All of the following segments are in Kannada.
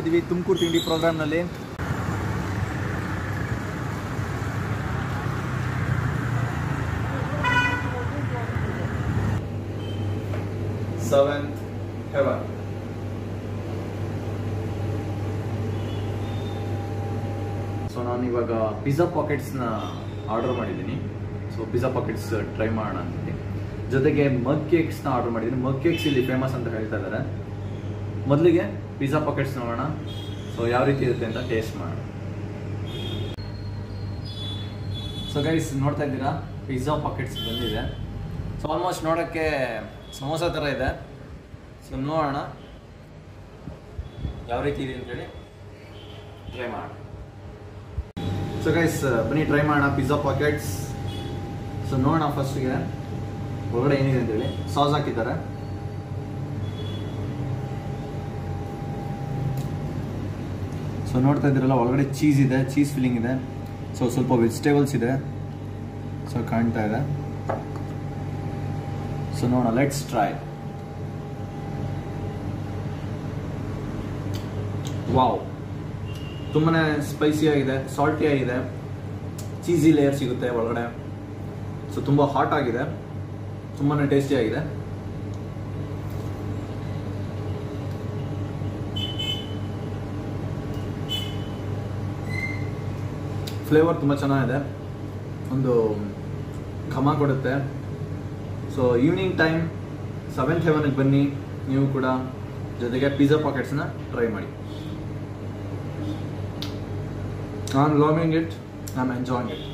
ನಾವಿದ್ದೀವಿ ತುಮಕೂರು ತಿಂಡಿ ಪ್ರೋಗ್ರಾಮ್ನಲ್ಲಿ ಸೆವೆಂತ್ ಹೆವನ್ ಸೊ ನಾನು ಇವಾಗ ಪಿಜ್ಜಾ ಪಾಕೆಟ್ಸ್ನ ಆರ್ಡರ್ ಮಾಡಿದ್ದೀನಿ ಸೊ ಪಿಜ್ಜಾ ಪಾಕೆಟ್ಸ್ ಟ್ರೈ ಮಾಡೋಣ ಅಂತೀನಿ ಜೊತೆಗೆ ಮಗ್ ಕೇಕ್ಸ್ನ ಆರ್ಡರ್ ಮಾಡಿದ್ದೀನಿ ಮಗ್ ಕೇಕ್ಸ್ ಇಲ್ಲಿ ಫೇಮಸ್ ಅಂತ ಹೇಳ್ತಾ ಇದ್ದಾರೆ ಮೊದಲಿಗೆ ಪಿಜ್ಜಾ ಪಾಕೆಟ್ಸ್ ನೋಡೋಣ ಸೊ ಯಾವ ರೀತಿ ಇರುತ್ತೆ ಅಂತ ಟೇಸ್ಟ್ ಮಾಡೋಣ ಸೊ ಗೈಸ್ ನೋಡ್ತಾ ಇದ್ದೀರಾ ಪಿಜ್ಜಾ ಪಾಕೆಟ್ಸ್ ಬಂದಿದೆ ಸೊ ಆಲ್ಮೋಸ್ಟ್ ನೋಡೋಕ್ಕೆ ಸಮೋಸ ಥರ ಇದೆ ಸೊ ನೋಡೋಣ ಯಾವ ರೀತಿ ಇದೆ ಅಂತೇಳಿ ಟ್ರೈ ಮಾಡೋಣ ಸೊ ಗೈಸ್ ಬನ್ನಿ ಟ್ರೈ ಮಾಡೋಣ ಪಿಜ್ಜಾ ಪಾಕೆಟ್ಸ್ ಸೊ ನೋಡೋಣ ಫಸ್ಟ್ಗೆ ಒಳಗಡೆ ಏನಿದೆ ಅಂತೇಳಿ ಸಾಸ್ ಹಾಕಿದ್ದಾರೆ ಸೊ ನೋಡ್ತಾ ಇದ್ದೀರಲ್ಲ ಒಳಗಡೆ ಚೀಸ್ ಇದೆ ಚೀಸ್ ಫಿಲ್ಲಿಂಗ್ ಇದೆ ಸೊ ಸ್ವಲ್ಪ ವೆಜಿಟೇಬಲ್ಸ್ ಇದೆ ಸೊ ಕಾಣ್ತಾ ಇದೆ ಸೊ ನೋಡೋಣ ಲೆಟ್ಸ್ ಟ್ರೈ ವಾವ್ ತುಂಬಾ ಸ್ಪೈಸಿ ಆಗಿದೆ ಸಾಲ್ಟಿ ಆಗಿದೆ ಚೀಸಿ ಲೇಯರ್ ಸಿಗುತ್ತೆ ಒಳಗಡೆ ಸೊ ತುಂಬ ಹಾಟ್ ಆಗಿದೆ ತುಂಬಾ ಟೇಸ್ಟಿ ಆಗಿದೆ ಫ್ಲೇವರ್ ತುಂಬ ಚೆನ್ನಾಗಿದೆ ಒಂದು ಘಮ ಕೊಡುತ್ತೆ ಸೊ ಈವ್ನಿಂಗ್ ಟೈಮ್ ಸೆವೆಂತ್ ಹೆವನ್ಗೆ ಬನ್ನಿ ನೀವು ಕೂಡ ಜೊತೆಗೆ ಪಿಜ್ಜಾ ಪಾಕೆಟ್ಸ್ನ ಟ್ರೈ ಮಾಡಿ ನಾನು loving it I am enjoying it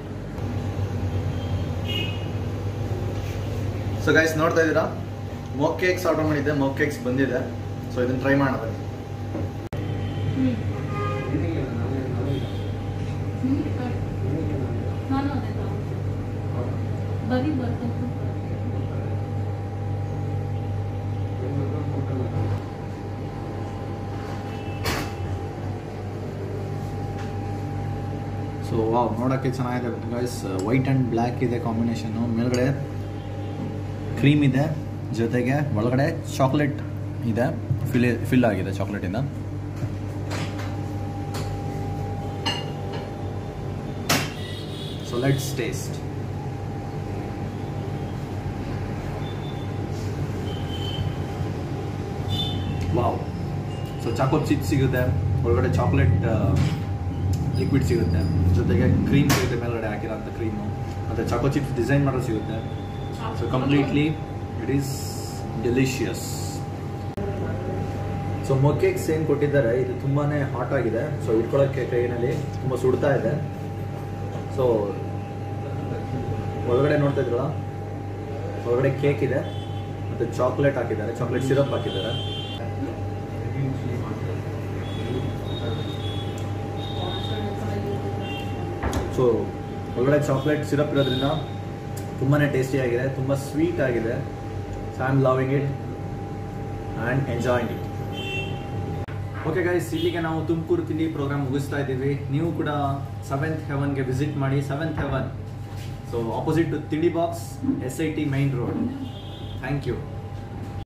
so guys ನೋಡ್ತಾ ಇದ್ದೀರಾ ಮೋಕ್ ಕೇಕ್ಸ್ ಆರ್ಡರ್ ಮಾಡಿದ್ದೆ ಮೋಕ್ ಕೇಕ್ಸ್ ಬಂದಿದೆ ಸೊ ಇದನ್ನ ಟ್ರೈ ಮಾಡೋಣ ಬನ್ನಿ ನಾನು ಅದೇ ಬರೀ ಬರ್ಬೇಕು ಸೊ ವಾವ್ ನೋಡೋಕ್ಕೆ ಚೆನ್ನಾಗಿದೆ ಗೈಸ್ ವೈಟ್ ಆ್ಯಂಡ್ ಬ್ಲ್ಯಾಕ್ ಇದೆ ಕಾಂಬಿನೇಷನ್ನು ಮೇಲ್ಗಡೆ ಕ್ರೀಮ್ ಇದೆ ಜೊತೆಗೆ ಒಳಗಡೆ ಚಾಕ್ಲೇಟ್ ಇದೆ ಫಿಲ್ ಫಿಲ್ ಆಗಿದೆ ಚಾಕ್ಲೇಟಿಂದ so let's taste wow so choco chips ಸಿಗುತ್ತೆ ಒಳಗಡೆ ಚಾಕ್ಲೇಟ್ ಲಿಕ್ವಿಡ್ ಸಿಗುತ್ತೆ ಜೊತೆಗೆ ಕ್ರೀಮ್ ಸಿಗುತ್ತೆ ಮೇಲ್ಗಡೆ ಹಾಕಿರೋಂಥ ಕ್ರೀಮು ಮತ್ತು ಚಾಕೋ ಚಿಪ್ಸ್ ಡಿಸೈನ್ ಮಾಡೋದು ಸಿಗುತ್ತೆ so completely it is delicious so mock cakes ಏನು ಕೊಟ್ಟಿದ್ದಾರೆ ಇದು ತುಂಬಾ ಹಾಟ್ ಆಗಿದೆ ಸೊ ಇಟ್ಕೊಳ್ಳೋಕ್ಕೆ ಕೈನಲ್ಲಿ ತುಂಬ ಸುಡ್ತಾ ಇದೆ ಸೊ ಒಳಗಡೆ ನೋಡ್ತಾ ಇದ್ರಲ್ಲ ಒಳಗಡೆ ಕೇಕ್ ಇದೆ ಮತ್ತು ಚಾಕ್ಲೇಟ್ ಹಾಕಿದ್ದಾರೆ ಚಾಕ್ಲೇಟ್ ಸಿರಪ್ ಹಾಕಿದ್ದಾರೆ ಸೊ ಒಳಗಡೆ ಚಾಕ್ಲೇಟ್ ಸಿರಪ್ ಇರೋದ್ರಿಂದ ತುಂಬಾ ಟೇಸ್ಟಿ ಆಗಿದೆ ತುಂಬ ಸ್ವೀಟ್ ಆಗಿದೆ so I am loving it and enjoying it okay guys ಇಲ್ಲಿಗೆ ನಾವು ತುಮಕೂರು ತಿಂಡಿ ಪ್ರೋಗ್ರಾಮ್ ಮುಗಿಸ್ತಾ ಇದ್ದೀವಿ ನೀವು ಕೂಡ ಸೆವೆಂತ್ ಹೆವನ್ಗೆ ವಿಸಿಟ್ ಮಾಡಿ seventh heaven so opposite to Tindi Box S I T main road thank you